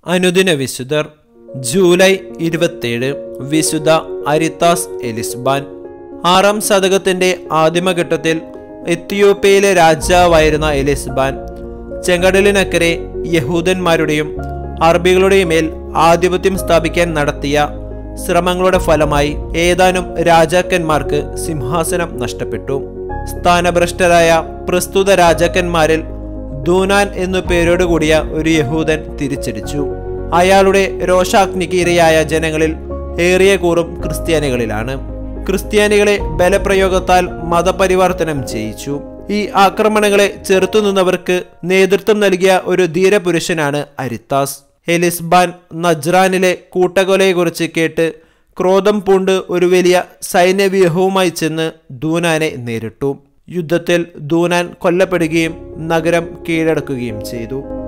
അനുദിന വിശുദ്ധർ ജൂലൈ ഇരുപത്തേഴ് വിശുദ്ധ അരിത്താസ് എലിസ്ബാൻ ആറാം ശതകത്തിന്റെ ആദിമഘട്ടത്തിൽ എത്തിയോപ്യയിലെ രാജാവായിരുന്ന എലിസ്ബാൻ ചെങ്കടലിനക്കരെ യഹൂദന്മാരുടെയും അറബികളുടെയും മേൽ ആധിപത്യം സ്ഥാപിക്കാൻ നടത്തിയ ശ്രമങ്ങളുടെ ഫലമായി ഏതാനും രാജാക്കന്മാർക്ക് സിംഹാസനം നഷ്ടപ്പെട്ടു സ്ഥാനഭ്രഷ്ടരായ പ്രസ്തുത രാജാക്കന്മാരിൽ ദൂനാൻ എന്നു പേരോടുകൂടിയ ഒരു യഹൂദൻ തിരിച്ചടിച്ചു അയാളുടെ രോഷാഗ്നിക്ക് ഇരയായ ജനങ്ങളിൽ ഏറിയ കൂറും ക്രിസ്ത്യാനികളിലാണ് ക്രിസ്ത്യാനികളെ ബലപ്രയോഗത്താൽ മതപരിവർത്തനം ചെയ്യിച്ചു ഈ ആക്രമണങ്ങളെ ചെറുത്തുനിന്നവർക്ക് നേതൃത്വം നൽകിയ ഒരു ധീരപുരുഷനാണ് അരിത്താസ് എലിസ്ബാൻ നജ്റാനിലെ കൂട്ടക്കൊലയെക്കുറിച്ച് കേട്ട് ക്രോധം പൂണ്ട് ഒരു വലിയ സൈന്യവ്യൂഹവുമായി ചെന്ന് ദൂനാനെ നേരിട്ടു യുദ്ധത്തിൽ ദൂനാൻ കൊല്ലപ്പെടുകയും നഗരം കീഴടക്കുകയും ചെയ്തു